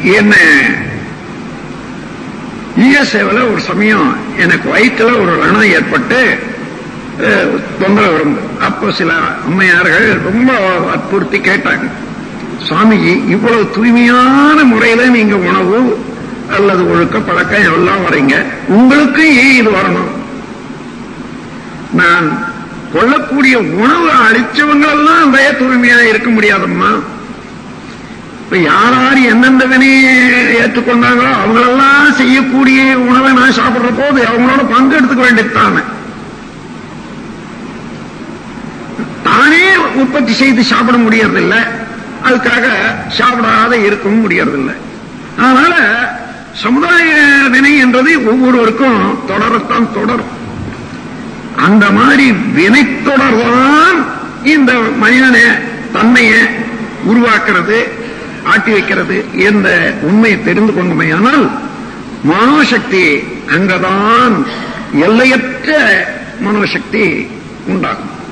என்ன ஈஎஸ்ஏவில் ஒரு சமயம் எனக்கு வயிற்றுல ஒரு ரணம் ஏற்பட்டு அஹ், தொந்தரவு இருந்தது அப்போ சில அம்மையார்கள் ரொம்ப வற்புறுத்தி கேட்டாங்க சுவாமிஜி இவ்வளவு தூய்மையான முறையில நீங்க உணவு அல்லது ஒழுக்க பழக்கம் எல்லாம் வரீங்க உங்களுக்கு ஏன் இது வரணும் நான் கொள்ளக்கூடிய உணவு அழிச்சவங்களெல்லாம் அதே தூய்மையா இருக்க முடியாதம்மா இப்ப யார் யார் எந்தெந்த வினையை ஏற்றுக்கொண்டாங்களோ அவங்களெல்லாம் செய்யக்கூடிய உணவை நான் சாப்பிடுற போது அவங்களோட பங்கு எடுத்துக்க வேண்டியதுதானே தானே உற்பத்தி செய்து சாப்பிட முடியறதில்லை அதுக்காக சாப்பிடாத இருக்கவும் முடியறதில்லை அதனால சமுதாய வினை என்றது ஒவ்வொருவருக்கும் தொடரத்தான் தொடரும் அந்த மாதிரி வினை தொடர்தான் இந்த மனிதனை தன்மையை உருவாக்குறது ஆட்டி வைக்கிறது என்ற உண்மையை தெரிந்து கொண்டமையானால் மனோசக்தி அங்கதான் எல்லையற்ற மனோசக்தி உண்டாகும்